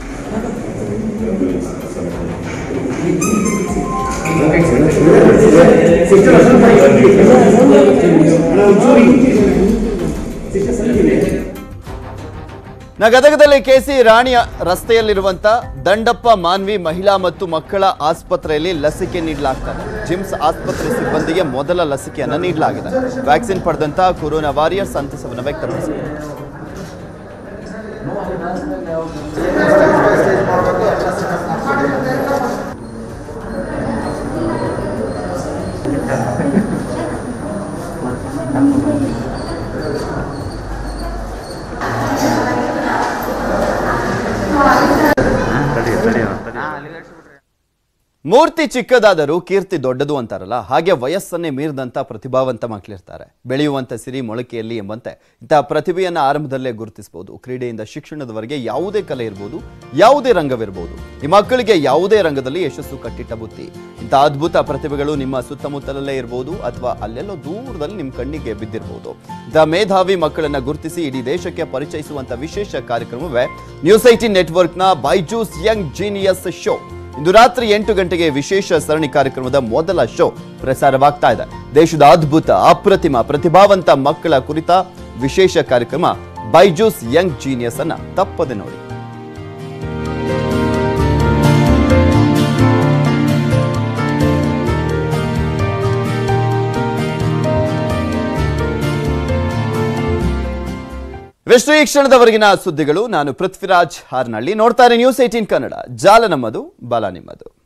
ನ ಗದಗದಲ್ಲಿ ಕೆಸಿ ರಾಣಿಯ ರಸ್ತೆಯಲ್ಲಿರುವಂತ ದಂಡಪ್ಪ ಮಾನ್ವಿ ಮಹಿಳಾ ಮತ್ತು ಮಕ್ಕಳ ಆಸ್ಪತ್ರೆಯಲ್ಲಿ ಲಸಿಕೆ ನೀಡಲಾಗ್ತದೆ ಜಿಮ್ಸ್ ಆಸ್ಪತ್ರೆ ಸಿಬ್ಬಂದಿಗೆ ಮೊದಲ ಲಸಿಕೆಯನ್ನು ನೀಡಲಾಗಿದೆ ವ್ಯಾಕ್ಸಿನ್ ಪಡೆದಂತ ಕೊರೋನಾ ವಾರಿಯರ್ಸ್ ಸಂತಸವನ್ನು ವ್ಯಕ್ತಪಡಿಸಿದರು ಮೂರ್ತಿ ಚಿಕ್ಕದಾದರೂ ಕೀರ್ತಿ ದೊಡ್ಡದು ಅಂತಾರಲ್ಲ ಹಾಗೆ ವಯಸ್ಸನ್ನೇ ಮೀರಿದಂಥ ಪ್ರತಿಭಾವಂತ ಮಕ್ಕಳಿರ್ತಾರೆ ಬೆಳೆಯುವಂಥ ಸಿರಿ ಮೊಳಕೆಯಲ್ಲಿ ಎಂಬಂತೆ ಇಂತಹ ಪ್ರತಿಭೆಯನ್ನು ಆರಂಭದಲ್ಲೇ ಗುರುತಿಸಬಹುದು ಕ್ರೀಡೆಯಿಂದ ಶಿಕ್ಷಣದವರೆಗೆ ಯಾವುದೇ ಕಲೆ ಇರ್ಬೋದು ಯಾವುದೇ ರಂಗವಿರ್ಬೋದು ಈ ಮಕ್ಕಳಿಗೆ ಯಾವುದೇ ರಂಗದಲ್ಲಿ ಯಶಸ್ಸು ಕಟ್ಟಿಟ್ಟ ಬುತ್ತಿ ಇಂಥ ಅದ್ಭುತ ಪ್ರತಿಭೆಗಳು ನಿಮ್ಮ ಸುತ್ತಮುತ್ತಲಲ್ಲೇ ಇರ್ಬೋದು ಅಥವಾ ಅಲ್ಲೆಲ್ಲೋ ದೂರದಲ್ಲಿ ನಿಮ್ಮ ಕಣ್ಣಿಗೆ ಬಿದ್ದಿರಬಹುದು ಇಂಥ ಮೇಧಾವಿ ಮಕ್ಕಳನ್ನ ಗುರುತಿಸಿ ಇಡೀ ದೇಶಕ್ಕೆ ಪರಿಚಯಿಸುವಂತ ವಿಶೇಷ ಕಾರ್ಯಕ್ರಮವೇ ನ್ಯೂಸ್ ಐಟಿ ನೆಟ್ವರ್ಕ್ನ ಬೈಜೂಸ್ ಯಂಗ್ ಜೀನಿಯಸ್ ಶೋ ಇಂದು ರಾತ್ರಿ ಎಂಟು ಗಂಟೆಗೆ ವಿಶೇಷ ಸರಣಿ ಕಾರ್ಯಕ್ರಮದ ಮೊದಲ ಶೋ ಪ್ರಸಾರವಾಗ್ತಾ ಇದೆ ದೇಶದ ಅದ್ಭುತ ಅಪ್ರತಿಮ ಪ್ರತಿಭಾವಂತ ಮಕ್ಕಳ ಕುರಿತ ವಿಶೇಷ ಕಾರ್ಯಕ್ರಮ ಬೈಜೂಸ್ ಯಂಗ್ ಜೀನಿಯಸ್ ಅನ್ನ ತಪ್ಪದೆ ನೋಡಿ ವಿಶ್ವ ಈ ಕ್ಷಣದವರೆಗಿನ ಸುದ್ದಿಗಳು ನಾನು ಪೃಥ್ವಿರಾಜ್ ಹಾರ್ನಳ್ಳಿ ನೋಡ್ತಾರೆ ನ್ಯೂಸ್ ಏಟೀನ್ ಕನ್ನಡ ಜಾಲ ನಮ್ಮದು ಬಲ ನಿಮ್ಮದು